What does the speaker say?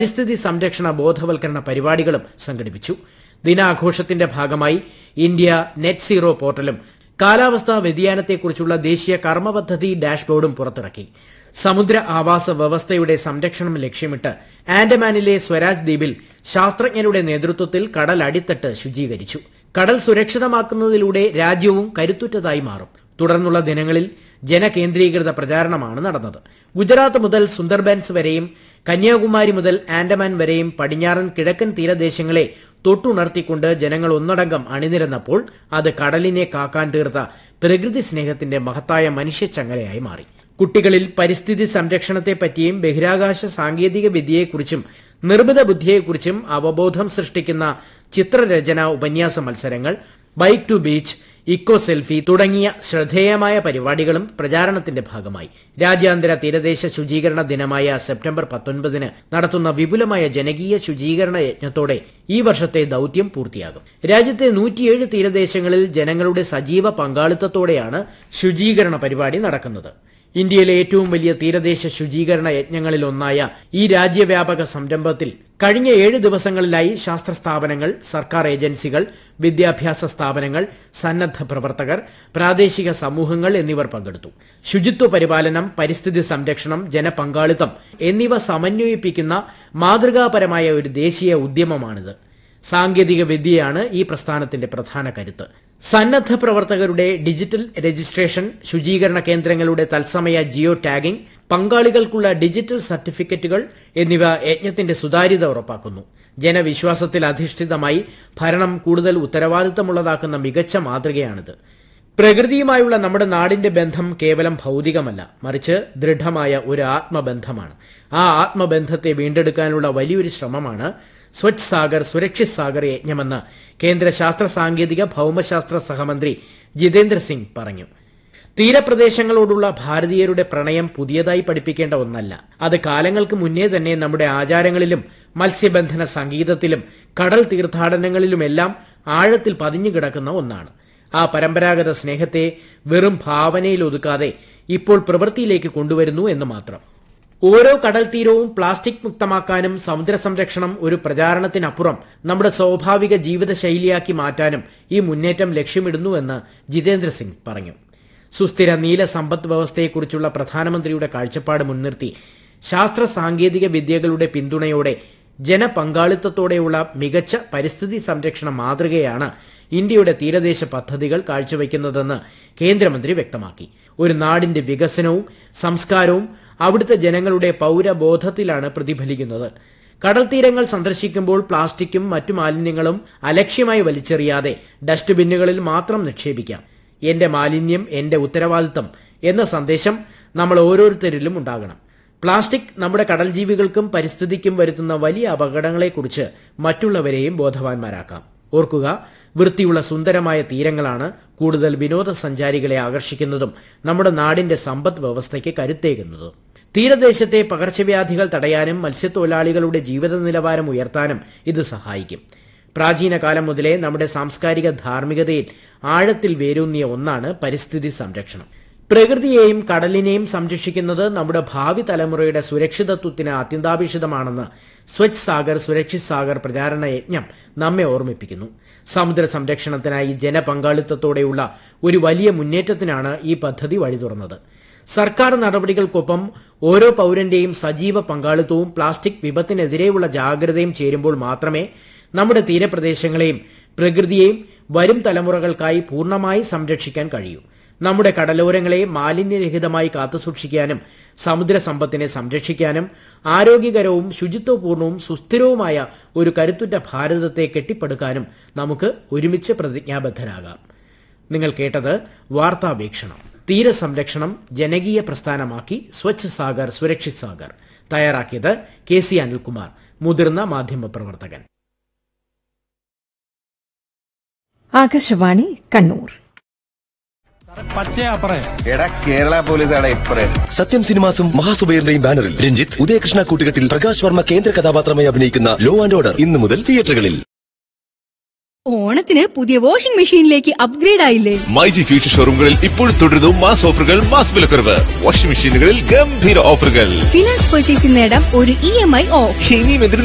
പരിസ്ഥിതി സംരക്ഷണ ബോധവൽക്കരണ പരിപാടികളും സംഘടിപ്പിച്ചു ദിനാഘോഷത്തിന്റെ ഭാഗമായി ഇന്ത്യ നെറ്റ് സീറോ പോർട്ടലും കാലാവസ്ഥാ വ്യതിയാനത്തെക്കുറിച്ചുള്ള ദേശീയ കർമ്മപദ്ധതി ഡാഷ്ബോർഡും പുറത്തിറക്കി സമുദ്ര ആവാസ വ്യവസ്ഥയുടെ സംരക്ഷണം ലക്ഷ്യമിട്ട് ആൻഡമാനിലെ സ്വരാജ് ദ്വീപിൽ ശാസ്ത്രജ്ഞരുടെ നേതൃത്വത്തിൽ കടൽ അടിത്തട്ട് ശുചീകരിച്ചു കടൽ സുരക്ഷിതമാക്കുന്നതിലൂടെ രാജ്യവും കരുത്തുറ്റതായി മാറും തുടർന്നുള്ള ദിനങ്ങളിൽ ജനകേന്ദ്രീകൃത പ്രചാരണമാണ് നടന്നത് ഗുജറാത്ത് മുതൽ സുന്ദർബൻസ് വരെയും കന്യാകുമാരി മുതൽ ആൻഡമാൻ വരെയും പടിഞ്ഞാറൻ കിഴക്കൻ തീരദേശങ്ങളെ തൊട്ടുണർത്തിക്കൊണ്ട് ജനങ്ങൾ ഒന്നടങ്കം അണിനിരന്നപ്പോൾ അത് കടലിനെ കാക്കാൻ തീർത്ത പ്രകൃതി സ്നേഹത്തിന്റെ മഹത്തായ മനുഷ്യച്ചങ്ങലയായി മാറി കുട്ടികളിൽ പരിസ്ഥിതി സംരക്ഷണത്തെപ്പറ്റിയും ബഹിരാകാശ സാങ്കേതിക വിദ്യയെക്കുറിച്ചും നിർമ്മിത ബുദ്ധിയെക്കുറിച്ചും അവബോധം സൃഷ്ടിക്കുന്ന ചിത്രരചന ഉപന്യാസ മത്സരങ്ങൾ bike to beach eco selfie തുടങ്ങിയ ശ്രദ്ധേയമായ പരിപാടികളും പ്രചാരണത്തിന്റെ ഭാഗമായി രാജ്യാന്തര തീരദേശ ശുചീകരണ ദിനമായ സെപ്റ്റംബർ പത്തൊൻപതിന് നടത്തുന്ന വിപുലമായ ജനകീയ ശുചീകരണ യജ്ഞത്തോടെ ഈ വർഷത്തെ ദൌത്യം പൂർത്തിയാകും രാജ്യത്തെ നൂറ്റിയേഴ് തീരദേശങ്ങളിൽ ജനങ്ങളുടെ സജീവ പങ്കാളിത്തത്തോടെയാണ് ശുചീകരണ പരിപാടി നടക്കുന്നത് ഇന്ത്യയിലെ ഏറ്റവും വലിയ തീരദേശ ശുചീകരണ യജ്ഞങ്ങളിൽ ഒന്നായ ഈ രാജ്യവ്യാപക സംരംഭത്തിൽ കഴിഞ്ഞ ഏഴ് ദിവസങ്ങളിലായി ശാസ്ത്ര സ്ഥാപനങ്ങൾ സർക്കാർ ഏജൻസികൾ വിദ്യാഭ്യാസ സ്ഥാപനങ്ങൾ സന്നദ്ധ പ്രവർത്തകർ പ്രാദേശിക സമൂഹങ്ങൾ എന്നിവർ പങ്കെടുത്തു ശുചിത്വ പരിപാലനം പരിസ്ഥിതി സംരക്ഷണം ജനപങ്കാളിത്തം എന്നിവ സമന്വയിപ്പിക്കുന്ന മാതൃകാപരമായ ഒരു ദേശീയ ഉദ്യമമാണിത് സാങ്കേതിക വിദ്യയാണ് ഈ പ്രസ്ഥാനത്തിന്റെ പ്രധാന കരുത്ത് സന്നദ്ധ പ്രവർത്തകരുടെ ഡിജിറ്റൽ രജിസ്ട്രേഷൻ ശുചീകരണ കേന്ദ്രങ്ങളുടെ തത്സമയ ജിയോ ടാഗിംഗ് പങ്കാളികൾക്കുള്ള ഡിജിറ്റൽ സർട്ടിഫിക്കറ്റുകൾ എന്നിവ യജ്ഞത്തിന്റെ സുതാര്യത ഉറപ്പാക്കുന്നു ജനവിശ്വാസത്തിൽ അധിഷ്ഠിതമായി ഭരണം കൂടുതൽ ഉത്തരവാദിത്തമുള്ളതാക്കുന്ന മികച്ച മാതൃകയാണിത് പ്രകൃതിയുമായുള്ള നമ്മുടെ നാടിന്റെ ബന്ധം കേവലം ഭൗതികമല്ല മറിച്ച് ദൃഢമായ ഒരു ആത്മബന്ധമാണ് ആ ആത്മബന്ധത്തെ വീണ്ടെടുക്കാനുള്ള വലിയൊരു ശ്രമമാണ് സ്വച്ഛ് സാഗർ സുരക്ഷിത് സാഗർ യജ്ഞമെന്ന് കേന്ദ്ര ശാസ്ത്ര സാങ്കേതിക ഭൌമശാസ്ത്ര സഹമന്ത്രി ജിതേന്ദ്ര സിംഗ് പറഞ്ഞു തീരപ്രദേശങ്ങളോടുള്ള ഭാരതീയരുടെ പ്രണയം പുതിയതായി പഠിപ്പിക്കേണ്ട ഒന്നല്ല അത് കാലങ്ങൾക്ക് മുന്നേ തന്നെ നമ്മുടെ ആചാരങ്ങളിലും മത്സ്യബന്ധന സംഗീതത്തിലും കടൽ തീർത്ഥാടനങ്ങളിലുമെല്ലാം ആഴത്തിൽ പതിഞ്ഞു കിടക്കുന്ന ഒന്നാണ് ആ പരമ്പരാഗത സ്നേഹത്തെ വെറും ഭാവനയിൽ ഒതുക്കാതെ ഇപ്പോൾ പ്രവൃത്തിയിലേക്ക് കൊണ്ടുവരുന്നു എന്ന് മാത്രം ഓരോ കടൽ തീരവും പ്ലാസ്റ്റിക് മുക്തമാക്കാനും സമുദ്ര സംരക്ഷണം ഒരു പ്രചാരണത്തിനപ്പുറം നമ്മുടെ സ്വാഭാവിക ജീവിതശൈലിയാക്കി മാറ്റാനും ഈ മുന്നേറ്റം ലക്ഷ്യമിടുന്നുവെന്ന് ജിതേന്ദ്ര സിംഗ് പറഞ്ഞു സുസ്ഥിര നീല സമ്പദ് വ്യവസ്ഥയെക്കുറിച്ചുള്ള പ്രധാനമന്ത്രിയുടെ കാഴ്ചപ്പാട് മുൻനിർത്തി ശാസ്ത്ര സാങ്കേതിക വിദ്യകളുടെ പിന്തുണയോടെ ജനപങ്കാളിത്തത്തോടെയുള്ള മികച്ച പരിസ്ഥിതി സംരക്ഷണ മാതൃകയാണ് ഇന്ത്യയുടെ തീരദേശ പദ്ധതികൾ കാഴ്ചവെക്കുന്നതെന്ന് കേന്ദ്രമന്ത്രി വ്യക്തമാക്കി ഒരു നാടിന്റെ വികസനവും സംസ്കാരവും അവിടുത്തെ ജനങ്ങളുടെ പൌരബോധത്തിലാണ് പ്രതിഫലിക്കുന്നത് കടൽ തീരങ്ങൾ സന്ദർശിക്കുമ്പോൾ പ്ലാസ്റ്റിക്കും മറ്റു മാലിന്യങ്ങളും അലക്ഷ്യമായി വലിച്ചെറിയാതെ ഡസ്റ്റ്ബിന്നുകളിൽ മാത്രം നിക്ഷേപിക്കാം എന്റെ മാലിന്യം എന്റെ ഉത്തരവാദിത്തം എന്ന സന്ദേശം നമ്മൾ ഓരോരുത്തരിലും ഉണ്ടാകണം പ്ലാസ്റ്റിക് നമ്മുടെ കടൽ ജീവികൾക്കും പരിസ്ഥിതിക്കും വരുത്തുന്ന വലിയ അപകടങ്ങളെക്കുറിച്ച് മറ്റുള്ളവരെയും ബോധവാന്മാരാക്കാം ഓർക്കുക വൃത്തിയുള്ള സുന്ദരമായ തീരങ്ങളാണ് കൂടുതൽ വിനോദസഞ്ചാരികളെ ആകർഷിക്കുന്നതും നമ്മുടെ നാടിന്റെ സമ്പദ് വ്യവസ്ഥയ്ക്ക് കരുത്തേകുന്നതും തീരദേശത്തെ പകർച്ചവ്യാധികൾ തടയാനും മത്സ്യത്തൊഴിലാളികളുടെ ജീവിത നിലവാരം ഉയർത്താനും ഇത് സഹായിക്കും പ്രാചീന കാലം മുതലേ നമ്മുടെ സാംസ്കാരിക ധാർമ്മികതയിൽ ആഴത്തിൽ വേരൂന്നിയ ഒന്നാണ് പരിസ്ഥിതി സംരക്ഷണം പ്രകൃതിയെയും കടലിനെയും സംരക്ഷിക്കുന്നത് നമ്മുടെ ഭാവി തലമുറയുടെ സുരക്ഷിതത്വത്തിന് അത്യന്താപേക്ഷിതമാണെന്ന് സ്വച്ഛ് സാഗർ സുരക്ഷിത് സാഗർ പ്രചാരണ യജ്ഞം നമ്മെ ഓർമ്മിപ്പിക്കുന്നു സമുദ്ര സംരക്ഷണത്തിനായി ജനപങ്കാളിത്തത്തോടെയുള്ള ഒരു വലിയ മുന്നേറ്റത്തിനാണ് ഈ പദ്ധതി വഴി തുറന്നത് സർക്കാർ നടപടികൾക്കൊപ്പം ഓരോ പൌരന്റെയും സജീവ പങ്കാളിത്തവും പ്ലാസ്റ്റിക് വിപത്തിനെതിരെയുള്ള ജാഗ്രതയും ചേരുമ്പോൾ മാത്രമേ നമ്മുടെ തീരപ്രദേശങ്ങളെയും പ്രകൃതിയെയും വരും തലമുറകൾക്കായി പൂർണ്ണമായി സംരക്ഷിക്കാൻ കഴിയൂ നമ്മുടെ കടലോരങ്ങളെ മാലിന്യരഹിതമായി കാത്തുസൂക്ഷിക്കാനും സമുദ്ര സമ്പത്തിനെ സംരക്ഷിക്കാനും ആരോഗ്യകരവും ശുചിത്വപൂർണവും സുസ്ഥിരവുമായ ഒരു കരുത്തുറ്റ ഭാരതത്തെ കെട്ടിപ്പടുക്കാനും നമുക്ക് ഒരുമിച്ച് പ്രതിജ്ഞാബദ്ധരാകാം നിങ്ങൾ കേട്ടത് വാർത്താവീക്ഷണം തീരസംരക്ഷണം ജനകീയ പ്രസ്ഥാനമാക്കി സ്വച്ഛ് സാഗർ സുരക്ഷിത് സാഗർ തയ്യാറാക്കിയത് കെ സി അനിൽകുമാർ മുതിർന്ന മാധ്യമപ്രവർത്തകൻ ആകാശവാണി കണ്ണൂർ പച്ചയാപ്പറേ എടാ കേരള പോലീസാണ് ഇപ്പറേ സത്യം സിനിമാസും മഹാസുബൈറിന്റെയും ബാനറിൽ രഞ്ജിത്ത് ഉദയകൃഷ്ണ കൂട്ടുകെട്ടിൽ പ്രകാശ് വർമ്മ കേന്ദ്ര കഥാപാത്രമായി അഭിനയിക്കുന്ന ലോ ആൻഡ് ഓർഡർ ഇന്നു മുതൽ തിയേറ്ററുകളിൽ ഓണത്തിന് പുതിയ വാഷിംഗ് മെഷീനിലേക്ക് അപ്ഗ്രേഡ് ആയില്ലേ മൈജി ഫ്യൂച്ചർ ഷോറൂമുകളിൽ ഇപ്പോഴും തുടരുന്നു മാസ് ഓഫറുകൾ മാസ് വിലക്കുറവ് വാഷിംഗ് മെഷീനുകളിൽ ഗംഭീര ഓഫറുകൾ ഫിനാൻസ് പർച്ചേസിൽ നേടാം ഒരു ഇ എം ഐ ഓഫ് ഇനിയും എന്തിനു